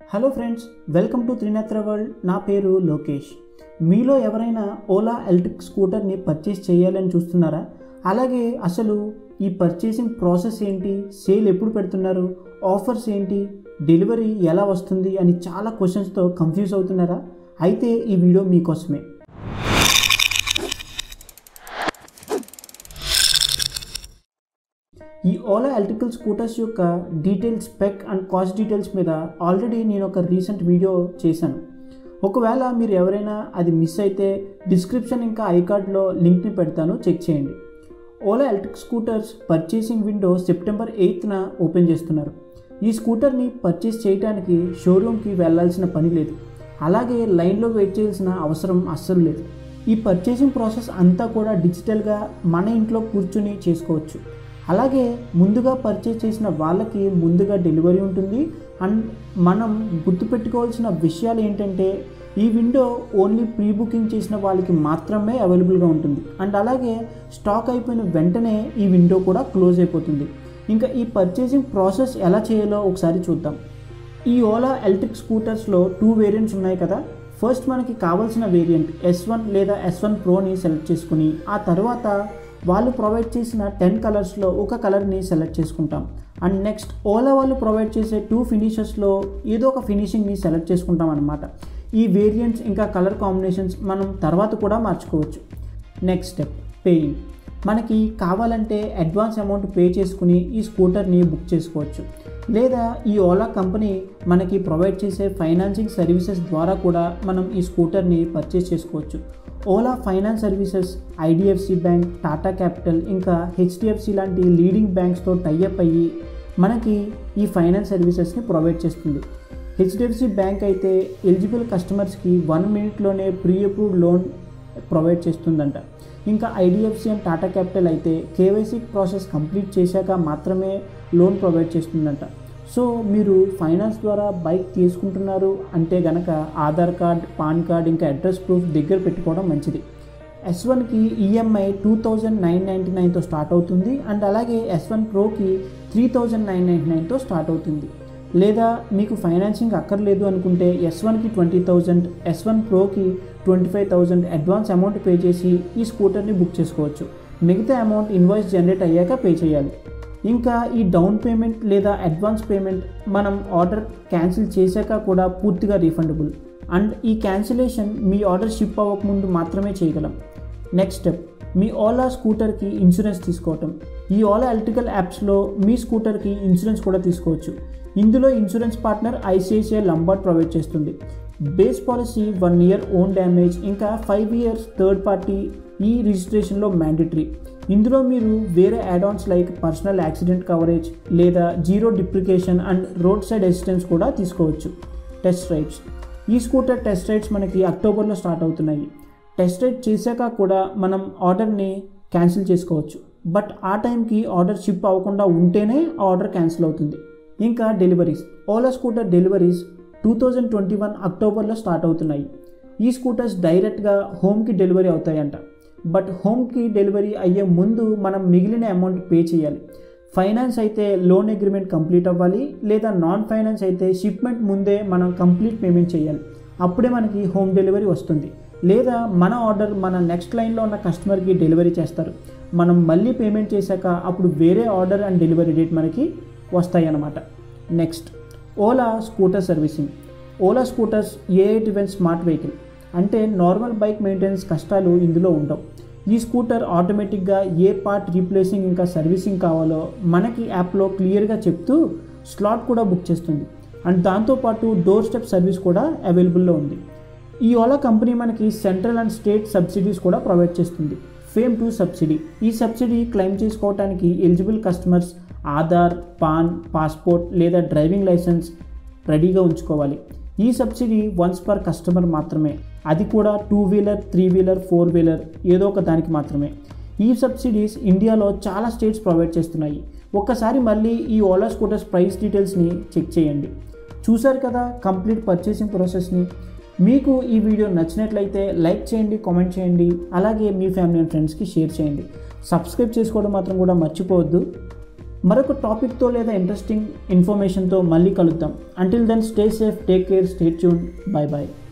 hello friends welcome to Trinetra world నా పేరు లోకేష్ మీలో ఎవరైనా ఓలా ఎలక్ట్రిక్ స్కూటర్ని పర్చేస్ చేయాలని చూస్తున్నారా అలాగే అసలు ఈ పర్చేసింగ్ ప్రాసెస్ ఏంటి సేల్ ఎప్పుడు పెడుతున్నారు ఆఫర్స్ ఏంటి డెలివరీ ఎలా వస్తుంది అని చాలా క్వశ్చన్స్తో కన్ఫ్యూజ్ అవుతున్నారా అయితే ఈ వీడియో మీకోసమే ఈ ఓలా ఎలక్ట్రికల్ స్కూటర్స్ యొక్క detail spec and cost details మీద ఆల్రెడీ నేను ఒక రీసెంట్ వీడియో చేశాను ఒకవేళ మీరు ఎవరైనా అది మిస్ అయితే డిస్క్రిప్షన్ ఇంకా ఐకార్డ్లో లింక్ని పెడతాను చెక్ చేయండి Ola electric scooters purchasing window September ఎయిత్న ఓపెన్ చేస్తున్నారు ఈ స్కూటర్ని పర్చేస్ చేయడానికి షోరూమ్కి వెళ్ళాల్సిన పని లేదు అలాగే లైన్లో వెయిట్ చేయాల్సిన అవసరం అస్సలు లేదు ఈ పర్చేసింగ్ ప్రాసెస్ అంతా కూడా డిజిటల్గా మన ఇంట్లో కూర్చుని చేసుకోవచ్చు అలాగే ముందుగా పర్చేస్ చేసిన వాళ్ళకి ముందుగా డెలివరీ ఉంటుంది అండ్ మనం గుర్తుపెట్టుకోవాల్సిన విషయాలు ఏంటంటే ఈ విండో ఓన్లీ ప్రీ బుకింగ్ చేసిన వాళ్ళకి మాత్రమే అవైలబుల్గా ఉంటుంది అండ్ అలాగే స్టాక్ అయిపోయిన వెంటనే ఈ విండో కూడా క్లోజ్ అయిపోతుంది ఇంకా ఈ పర్చేసింగ్ ప్రాసెస్ ఎలా చేయాలో ఒకసారి చూద్దాం ఈ ఓలా ఎలక్ట్రిక్ స్కూటర్స్లో టూ వేరియంట్స్ ఉన్నాయి కదా ఫస్ట్ మనకి కావాల్సిన వేరియంట్ ఎస్ వన్ లేదా ఎస్ వన్ ప్రోని సెలెక్ట్ చేసుకుని ఆ తర్వాత వాళ్ళు ప్రొవైడ్ చేసిన టెన్ కలర్స్లో ఒక కలర్ని సెలెక్ట్ చేసుకుంటాం అండ్ నెక్స్ట్ ఓలా వాళ్ళు ప్రొవైడ్ చేసే టూ ఫినిషెస్లో ఏదో ఒక ఫినిషింగ్ని సెలెక్ట్ చేసుకుంటాం అనమాట ఈ వేరియంట్స్ ఇంకా కలర్ కాంబినేషన్స్ మనం తర్వాత కూడా మార్చుకోవచ్చు నెక్స్ట్ స్టెప్ పేయింగ్ మనకి కావాలంటే అడ్వాన్స్ అమౌంట్ పే చేసుకుని ఈ స్కూటర్ని బుక్ చేసుకోవచ్చు లేదా ఈ ఓలా కంపెనీ మనకి ప్రొవైడ్ చేసే ఫైనాన్సింగ్ సర్వీసెస్ ద్వారా కూడా మనం ఈ స్కూటర్ని పర్చేస్ చేసుకోవచ్చు Ola finance services IDFC bank Tata capital ఇంకా హెచ్డిఎఫ్సి లాంటి లీడింగ్ బ్యాంక్స్తో టైఅప్ అయ్యి మనకి ఈ ఫైనాన్స్ సర్వీసెస్ని ప్రొవైడ్ చేస్తుంది హెచ్డిఎఫ్సి బ్యాంక్ అయితే ఎలిజిబుల్ కస్టమర్స్కి వన్ మినిట్లోనే ప్రీ అప్రూవ్డ్ లోన్ ప్రొవైడ్ చేస్తుందంట ఇంకా ఐడిఎఫ్సి అండ్ టాటా క్యాపిటల్ అయితే కేవైసీ ప్రాసెస్ కంప్లీట్ చేశాక మాత్రమే లోన్ ప్రొవైడ్ చేస్తుందంట సో మీరు ఫైనాన్స్ ద్వారా బైక్ తీసుకుంటున్నారు అంటే గనక ఆధార్ కార్డ్ పాన్ కార్డ్ ఇంకా అడ్రస్ ప్రూఫ్ దగ్గర పెట్టుకోవడం మంచిది ఎస్ వన్కి EMI two thousand nine ninety నైన్తో స్టార్ట్ అవుతుంది అండ్ అలాగే ఎస్ వన్ ప్రోకి త్రీ థౌజండ్ నైన్ నైంటీ నైన్తో స్టార్ట్ అవుతుంది లేదా మీకు ఫైనాన్సింగ్ అక్కర్లేదు అనుకుంటే ఎస్ వన్కి ట్వంటీ థౌజండ్ ఎస్ వన్ ప్రోకి twenty five thousand advance amount pay చేసి ఈ స్కూటర్ని బుక్ చేసుకోవచ్చు మిగతా అమౌంట్ ఇన్వాయిస్ జనరేట్ అయ్యాక పే చేయాలి ఇంకా ఈ డౌన్ పేమెంట్ లేదా అడ్వాన్స్ పేమెంట్ మనం ఆర్డర్ క్యాన్సిల్ చేశాక కూడా పూర్తిగా రీఫండబుల్ అండ్ ఈ క్యాన్సిలేషన్ మీ ఆర్డర్ షిప్ అవ్వకముందు మాత్రమే చేయగలం నెక్స్ట్ స్టెప్ మీ ఓలా స్కూటర్కి ఇన్సూరెన్స్ తీసుకోవటం ఈ ఓలా ఎలక్ట్రికల్ యాప్స్లో మీ స్కూటర్కి ఇన్సూరెన్స్ కూడా తీసుకోవచ్చు ఇందులో insurance partner ICICI Lombard provide చేస్తుంది base policy one year own damage ఇంకా ఫైవ్ ఇయర్స్ థర్డ్ పార్టీ ఈ రిజిస్ట్రేషన్లో మ్యాండేటరీ ఇందులో మీరు వేరే add ons like personal accident coverage లేదా zero depreciation and road side assistance కూడా తీసుకోవచ్చు టెస్ట్ రైడ్స్ ఈ స్కూటర్ టెస్ట్ రైడ్స్ మనకి అక్టోబర్లో స్టార్ట్ అవుతున్నాయి టెస్ట్ రైడ్ చేశాక కూడా మనం ఆర్డర్ని క్యాన్సిల్ చేసుకోవచ్చు బట్ ఆ టైంకి ఆర్డర్ షిప్ అవ్వకుండా ఉంటేనే ఆర్డర్ క్యాన్సిల్ అవుతుంది ఇంకా deliveries Ola scooter deliveries two thousand twenty one అక్టోబర్లో స్టార్ట్ అవుతున్నాయి ఈ స్కూటర్స్ డైరెక్ట్గా హోమ్కి డెలివరీ అవుతాయంట బట్ హోమ్కి డెలివరీ అయ్యే ముందు మనం మిగిలిన అమౌంట్ పే చేయాలి ఫైనాన్స్ అయితే లోన్ అగ్రిమెంట్ కంప్లీట్ అవ్వాలి లేదా నాన్ ఫైనాన్స్ అయితే షిప్మెంట్ ముందే మనం కంప్లీట్ పేమెంట్ చేయాలి అప్పుడే మనకి హోమ్ డెలివరీ వస్తుంది లేదా మన ఆర్డర్ మన నెక్స్ట్ లైన్లో ఉన్న కస్టమర్కి డెలివరీ చేస్తారు మనం మళ్ళీ పేమెంట్ చేశాక అప్పుడు వేరే ఆర్డర్ అండ్ డెలివరీ డేట్ మనకి వస్తాయి అన్నమాట next Ola scooter servicing Ola scooters a driven smart vehicle అంటే నార్మల్ బైక్ మెయింటెనెన్స్ కష్టాలు ఇందులో ఉండవు ఈ స్కూటర్ ఆటోమేటిక్గా ఏ పార్ట్ రీప్లేసింగ్ ఇంకా సర్వీసింగ్ కావాలో మనకి యాప్లో క్లియర్గా చెప్తూ స్లాట్ కూడా బుక్ చేస్తుంది అండ్ దాంతోపాటు డోర్ స్టెప్ సర్వీస్ కూడా అవైలబుల్లో ఉంది ఈ ఓలా కంపెనీ మనకి సెంట్రల్ అండ్ స్టేట్ సబ్సిడీస్ కూడా ప్రొవైడ్ చేస్తుంది ఫేమ్ టు సబ్సిడీ ఈ సబ్సిడీ క్లెయిమ్ చేసుకోవడానికి eligible customers Aadhaar PAN passport లేదా డ్రైవింగ్ లైసెన్స్ రెడీగా ఉంచుకోవాలి ఈ సబ్సిడీ వన్స్ పర్ కస్టమర్ మాత్రమే అది కూడా two wheeler three wheeler four wheeler ఏదో ఒక దానికి మాత్రమే ఈ సబ్సిడీస్ ఇండియాలో చాలా స్టేట్స్ ప్రొవైడ్ చేస్తున్నాయి ఒక్కసారి మళ్ళీ ఈ ఓలా స్కూటర్స్ ప్రైస్ డీటెయిల్స్ని చెక్ చేయండి చూశారు కదా కంప్లీట్ పర్చేసింగ్ ప్రాసెస్ని మీకు ఈ వీడియో నచ్చినట్లయితే లైక్ చేయండి కామెంట్ చేయండి అలాగే మీ ఫ్యామిలీ అండ్ ఫ్రెండ్స్కి షేర్ చేయండి సబ్స్క్రైబ్ చేసుకోవడం మాత్రం కూడా మర్చిపోవద్దు మరొక టాపిక్తో లేదా ఇంట్రెస్టింగ్ ఇన్ఫర్మేషన్తో మళ్ళీ కలుద్దాం until then stay safe take care stay tune bye bye